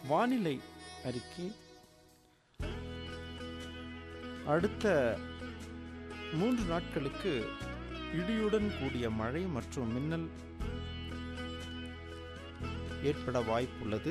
வானிலை அறிக்கை அடுத்த மூன்று நாட்களுக்கு இடியுடன் கூடிய மழை மற்றும் மின்னல் ஏற்பட வாய்ப்புள்ளது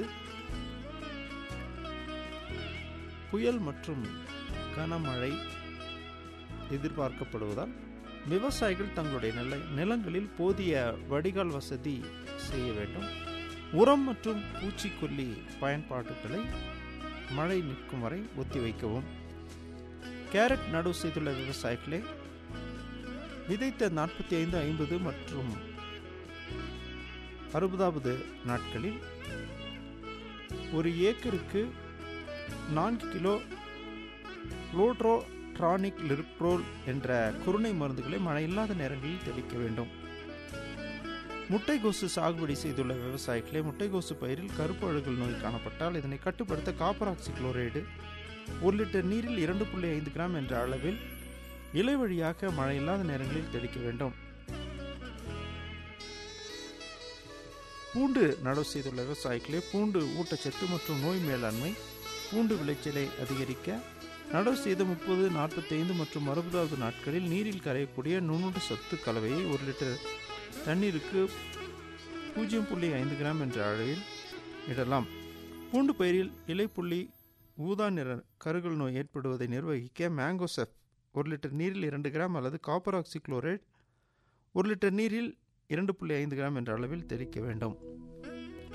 புயல் மற்றும் கனமழை எதிர்பார்க்கப்படுவதால் விவசாயிகள் தங்களுடைய நில நிலங்களில் போதிய வடிகால் வசதி செய்ய வேண்டும் உரம் மற்றும் பூச்சிக்கொல்லி பயன்பாடுகளை மழை நிற்கும் வரை ஒத்திவைக்கவும் கேரட் நடவு செய்துள்ள விவசாயிகளே விதைத்த நாற்பத்தி ஐந்து ஐம்பது மற்றும் அறுபதாவது நாட்களில் ஒரு ஏக்கருக்கு நான்கு கிலோ லோட்ரோட்ரானிக் லிர்ப்ரோல் என்ற குருணை மருந்துகளை மழையில்லாத நேரங்களில் தெளிக்க வேண்டும் முட்டைகோசு சாகுபடி செய்துள்ள விவசாயிகளே முட்டைகோசு பயிரில் கருப்பு அழுகல் நோய் காணப்பட்டால் இதனை கட்டுப்படுத்த காப்பர் ஆக்சி குளோரைடு ஒரு லிட்டர் நீரில் இரண்டு புள்ளி ஐந்து கிராம் என்ற அளவில் இலை வழியாக மழையில்லாத நேரங்களில் தெளிக்க வேண்டும் பூண்டு நடவு செய்துள்ள விவசாயிகளே பூண்டு ஊட்டச்சத்து மற்றும் நோய் மேலாண்மை பூண்டு விளைச்சலை அதிகரிக்க நடவு செய்த முப்பது நாற்பத்தைந்து மற்றும் அறுபதாவது நாட்களில் நீரில் கரையக்கூடிய நுண்ணுண்டு சத்து கலவையை ஒரு லிட்டர் தண்ணீருக்கு பூஜ்ஜியம் புள்ளி ஐந்து கிராம் என்ற அளவில் இடலாம் பூண்டு பயிரில் இலைப்புள்ளி ஊதா நிற கருகல் நோய் ஏற்படுவதை நிர்வகிக்க மேங்கோசெஃப் ஒரு லிட்டர் நீரில் இரண்டு கிராம் அல்லது காப்பர் ஆக்சி குளோரைட் ஒரு லிட்டர் நீரில் இரண்டு புள்ளி ஐந்து கிராம் என்ற அளவில் தெளிக்க வேண்டும்